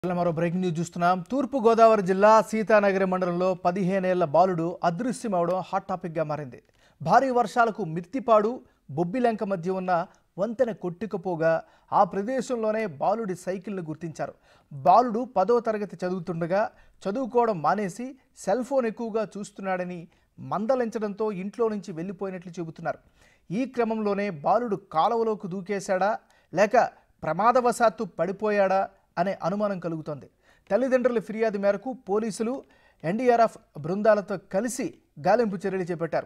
ఇలా మరో breaking news చూస్తున్నాం తూర్పు గోదావరి జిల్లా సీతానగరి మండలంలో పదిహేనేళ్ల బాలుడు అదృశ్యమవడం హాట్ టాపిక్గా మారింది భారీ వర్షాలకు మిర్తిపాడు బొబ్బిలంక మధ్య ఉన్న వంతెన కొట్టుకుపోగా ఆ ప్రదేశంలోనే బాలుడి సైకిల్ను గుర్తించారు బాలుడు పదో తరగతి చదువుతుండగా చదువుకోవడం మానేసి సెల్ ఫోన్ ఎక్కువగా చూస్తున్నాడని మందలించడంతో ఇంట్లో నుంచి వెళ్ళిపోయినట్లు చెబుతున్నారు ఈ క్రమంలోనే బాలుడు కాలువలోకి దూకేశాడా లేక ప్రమాదవశాత్తు పడిపోయాడా అనే అనుమానం కలుగుతోంది తల్లిదండ్రుల ఫిర్యాదు మేరకు పోలీసులు ఎన్డీఆర్ఎఫ్ బృందాలతో కలిసి గాలింపు చర్యలు చేపట్టారు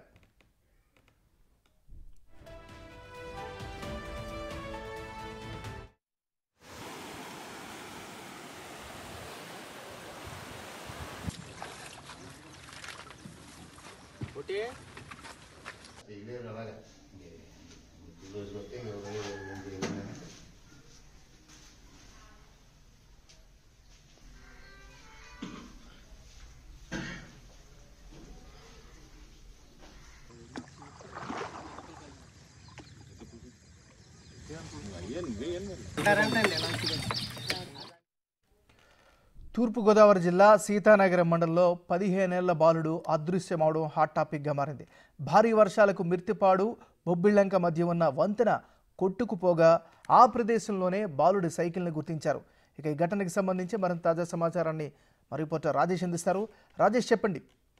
చేయలేరు అలాగా ఈ రోజు వస్తే ఎవరు ఏం చేయలేరు తూర్పుగోదావరి జిల్లా సీతానగరం మండలంలో పదిహేనేళ్ల బాలుడు అదృశ్యమవడం హాట్ టాపిక్గా మారింది భారీ వర్షాలకు మిర్తిపాడు బొబ్బిళ్లంక మధ్య ఉన్న వంతెన కొట్టుకుపోగా ఆ ప్రదేశంలోనే బాలుడి సైకిల్ని గుర్తించారు ఇక ఈ ఘటనకి సంబంధించి మరింత తాజా సమాచారాన్ని మరి రిపోర్టర్ రాజేష్ అందిస్తారు రాజేష్ చెప్పండి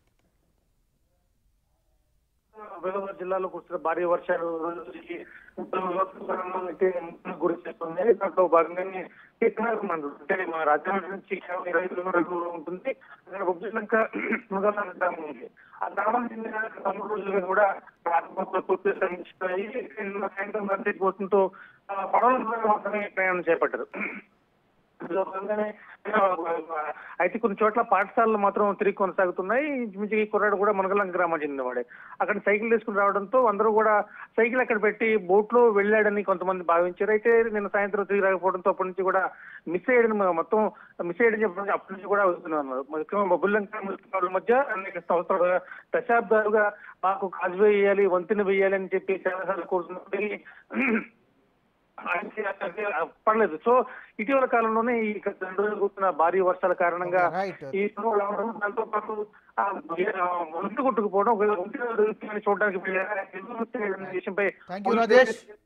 గోదావరి జిల్లాలో కురిసిన భారీ వర్షాలు రోజుకి అయితే గురి చేస్తుంది దాంట్లో భాగంగానే కీర్తనగర్ మండలం అంటే మన రాజమండ్రి నుంచి కేవలం ఇరవై కిలోమీటర్ల ఉంటుంది అక్కడ బొబ్బిలంక ముగల గ్రామం ఉంది ఆ గ్రామం చెందిన తొమ్మిది రోజులుగా కూడా రాకపోతే పూర్తి శ్రమించుతాయి నిన్న సాయంత్రం గంటకి పోతుంతో పడవల ద్వారా మాత్రమే ప్రయాణం చేపట్టారు ఇందులో భాగంగానే ఆ, అయితే కొన్ని చోట్ల పాఠశాలలు మాత్రం తిరిగి కొనసాగుతున్నాయి ఇంచుమించు ఈ కుర్రాడు కూడా మునగలం గ్రామం చెందినవాడే అక్కడ సైకిల్ తీసుకుని రావడంతో అందరూ కూడా సైకిల్ అక్కడ పెట్టి బోట్ లో వెళ్ళాడని కొంతమంది భావించారు అయితే నిన్న సాయంత్రం తిరిగి రాకపోవడంతో అప్పటి నుంచి కూడా మిస్ అయ్యాడని మ- మొత్తం మిస్ అయ్యాడని చెప్పడం అప్పటి నుంచి కూడా వస్తున్నారు ముఖ్యంగా బొబ్బులంక మృతుల మధ్య అనేక సంవత్సరాలుగా దశాబ్దాలుగా మాకు కాజువే వేయాలి వంతెన వేయాలి అని చెప్పి చాలాసార్లు కోరుతున్నప్పటికీ ఆయనకి అక్కడికి పడలేదు సో ఇటీవల కాలంలోనే ఈ గత రెండు రోజులు కురిసిన భారీ వర్షాల కారణంగా Okay, right. ఈ పనులు రావడం దాంతో పాటు ఆ, ఆ, ఒంటి కొట్టుకుపోవడం ఒక ఒంటి చూడడానికి వెళ్ళారు. అనే విషయంపై థ్యాంక్ యూ రాజేష్